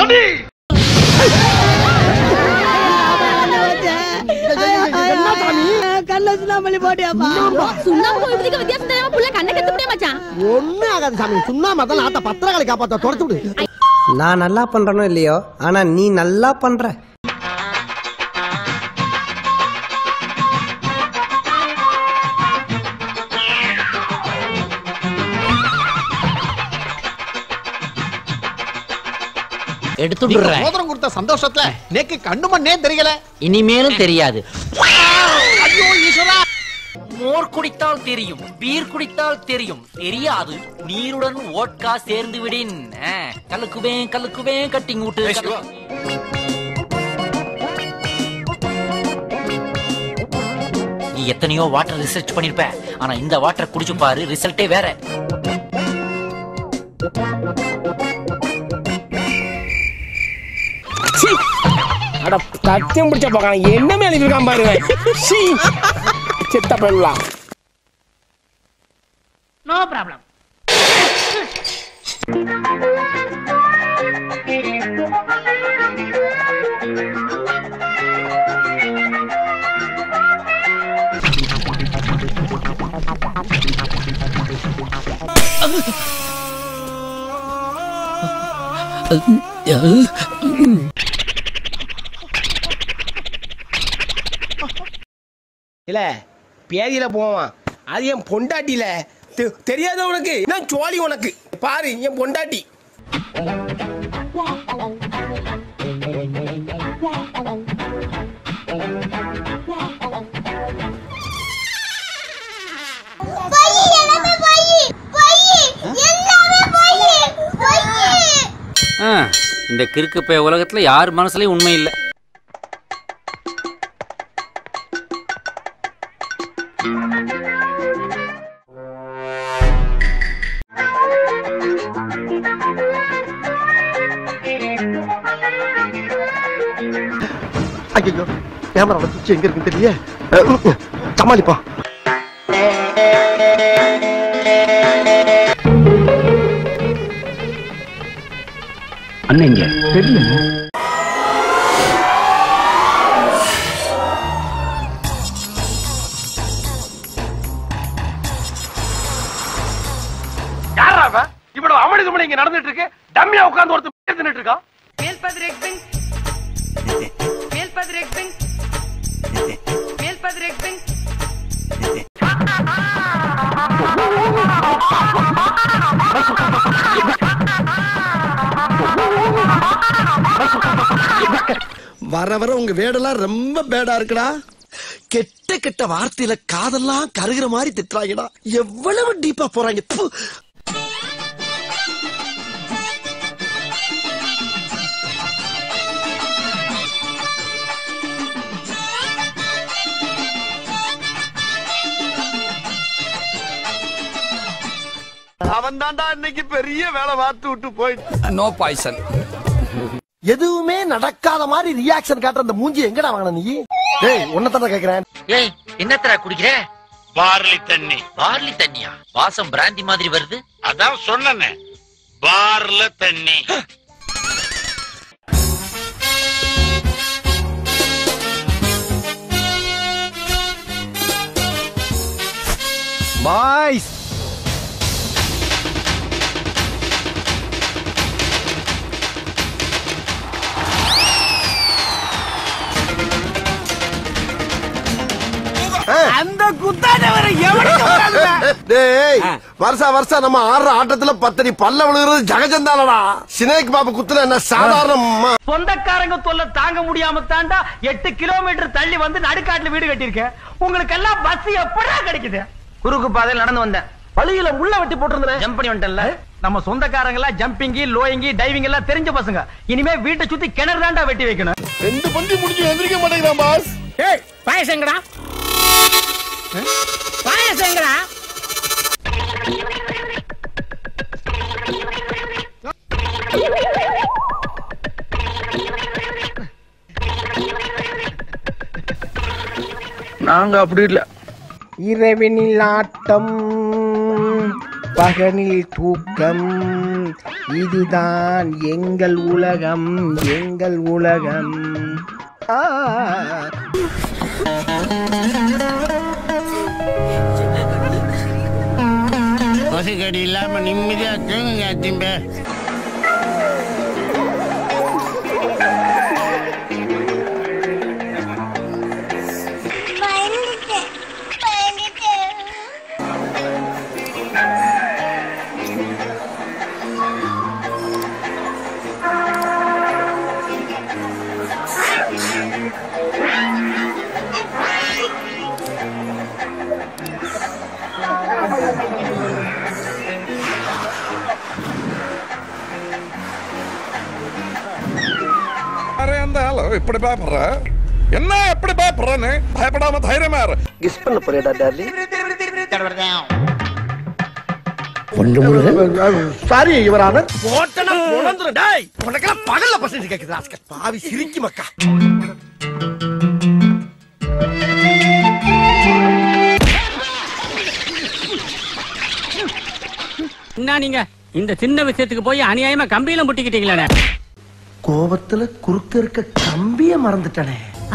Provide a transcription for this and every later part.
சுண்ணாம்பு இதுக்கு வித்தியாசம் தெரியாம புள்ள கண்ணை கத்துட்டே மச்சான் ஒண்ணு ஆகாது சாமி சுண்ணா மதான் ஆத்த பத்திரங்களை காப்பாத்த தொடச்சு விடு நான் நல்லா பண்றேனோ இல்லையோ ஆனா நீ நல்லா பண்ற எடுத்துடுறேன் மோதிரம் கொடுத்த சந்தோஷத்துல நேக்கு கண்ணு மண்ணே தெரியல இனிமேலும் தெரியாது ஐயோ ஈஸ்வரா மோர் குடித்தால் தெரியும் பீர் குடித்தால் தெரியும் தெரியாது நீருடன் ஓட்கா சேர்ந்து விடின் ஆ, கலக்குவேன் கலக்குவேன் கட்டிங் விட்டு நீ எத்தனையோ வாட்டர் ரிசர்ச் பண்ணிருப்ப ஆனா இந்த வாட்டர் குடிச்சு பாரு ரிசல்ட்டே வேற அட கத்தியம் பிடிச்ச பார்க்கலாம் என்ன மேல இருக்கான் பாருங்க சீ. செத்த பயிலாம் நோ ப்ராப்ளம் இல்ல பேதியில போவான் அது என் பொண்டாட்டில தெ- தெரியாத உனக்கு என்ன சோழி உனக்கு பாரு என் பொண்டாட்டி இந்த கிறுக்கு பைய உலகத்துல யார் மனசுலயும் உண்மை இல்லை ஐயோ கேமரா சுவிட்ச் எங்க இருக்குன்னு தெரியல சமாளிப்பா அண்ணங்க தெரியல யாரா அவன் இவ்வளவு அமளி துமளி இங்க நடந்துட்டு இருக்கு டம்மியா உட்கார்ந்து ஒருத்தர் நின்னுட்டு இருக்கான் வர வர உங்க வேடெல்லாம் ரொம்ப பேடா இருக்குடா கெட்ட கெட்ட வார்த்தையில காதெல்லாம் கருகிற மாதிரி திட்டுறாங்கடா எவ்வளவு டீப்பா போறாங்க ப்பு. அவன் தான்டா இன்னைக்கு பெரிய வேலை பார்த்து விட்டு போயிட்டு நோ பாய்சன் எதுவுமே நடக்காத மாதிரி ரியாக்ஷன் காட்டுற அந்த மூஞ்சி எங்கடா வாங்கின நீ டேய் உன்னதான கேக்குறேன் ஏய் என்னத்தரா குடிக்கிற பார்லி தண்ணி பார்லி தண்ணியா வாசம் பிராந்தி மாதிரி வருது அதான் சொன்னனே பார்ல தண்ணி பாய்ஸ் அந்த குத்தாதவரை எவனுக்கு வராதுடா. டேய் வருஷா வருஷம் நம்ம ஆடுற ஆட்டத்துல பத்தடி பல்ல விழுகிறது ஜகஜந்தானடா சினேக் பாபு குத்துன என்ன சாதாரணமா சொந்தக்காரங்க தொல்லை தாங்க முடியாம தாண்டா எட்டு கிலோமீட்டர் தள்ளி வந்து நடுக்காட்டுல வீடு கட்டியிருக்கேன் உங்களுக்கு எல்லாம் பஸ் எப்படா கிடைக்குது குறுக்கு பாதையில் நடந்து வந்தேன் வழியில உள்ள வெட்டி போட்டிருந்தேன் ஜம்ப் பண்ணி வந்துட்டேன்ல நம்ம சொந்தக்காரங்க எல்லாம் ஜம்பிங்கி லோயிங்கி டைவிங் எல்லாம் தெரிஞ்ச பசங்க இனிமே வீட்டை சுத்தி கிணறு தாண்டா வெட்டி வைக்கணும் ரெண்டு பந்தி முடிஞ்சு எந்திரிக்க மாட்டேங்கிறான் பாஸ் ஏய் பாயசம் எங்கடா பாயசம் எங்கடா நாங்க அப்படி இல்ல இரவினில் ஆட்டம் பகனில் தூக்கம் இதுதான் எங்கள் உலகம் எங்கள் உலகம் ஆ. கொசுக்கடி இல்லாம நிம்மதியா தூங்குங்க திம்பே இருந்தாலும் இப்படி பயப்படுற என்ன எப்படி பயப்படுறன்னு பயப்படாம தைரியமா இரு கிஸ் பண்ண போறியடா டார்லி சாரி இவரான போட்டனா பொழந்துரும் டேய் உனக்கெல்லாம் பகல்ல பசங்க கேக்குது ராஸ்கல் பாவி சிரிக்கி மக்கா என்ன நீங்க இந்த சின்ன விஷயத்துக்கு போய் அநியாயமா கம்பியில முட்டிக்கிட்டீங்களே கோபத்துல குறுக்க இருக்க கம்பிய மறந்துட்டனே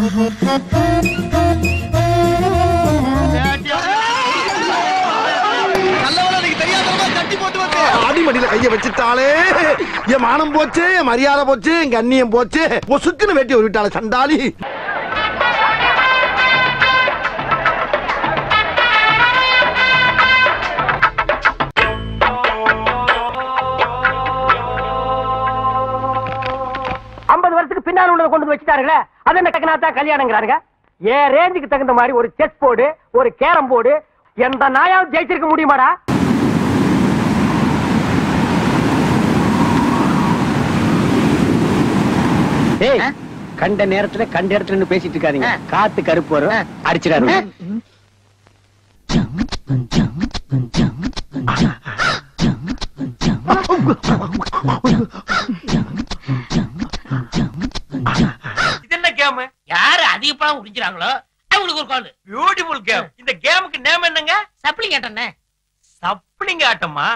அடிமடியில கைய வச்சுட்டாலே என் மானம் போச்சு என் மரியாதை போச்சு என் கண்ணியம் போச்சு பொசுக்குன்னு வெட்டி ஒரு விட்டாளே சண்டாளி ஐம்பது வருஷத்துக்கு பின்னால் உள்ளதை கொண்டு வந்து வச்சுட்டாருங்களே அது என்ன டக்குனா கல்யாணங்கிறாருங்க ஏன் ரேஞ்சுக்கு தகுந்த மாதிரி ஒரு செஸ் போர்டு ஒரு கேரம் போர்டு எந்த நாயாவது ஜெயிச்சிருக்க முடியுமாடா ஏய் கண்ட நேரத்துல கண்ட இடத்துல நின்னு பேசிட்டு இருக்காதீங்க காத்து கருப்பு வரும் அடிச்சிடாரு இது என்ன கேம் யாரு அதிக பணம் குடிக்கிறாங்களோ அவங்களுக்கு ஒரு கால் பியூட்டிஃபுல் கேம் இந்த கேமுக்கு நேம் என்னங்க சப்ளிங் ஆட்டம்னே சப்ளிங் ஆட்டமா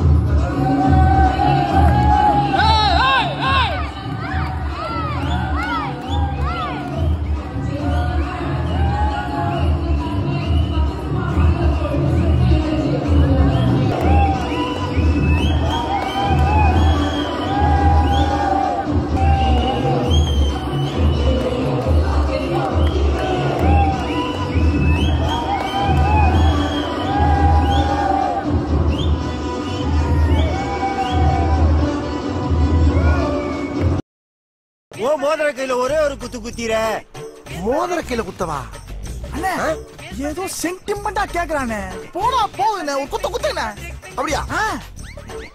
ஓ மோதிர கையில ஒரே ஒரு குத்து குத்திர மோதிர கையில குத்தவா ஏதோ சென்டிமெண்டா கேக்குறானே போடா போகுதுண்ணே ஒரு குத்து குத்துண்ணே அப்படியா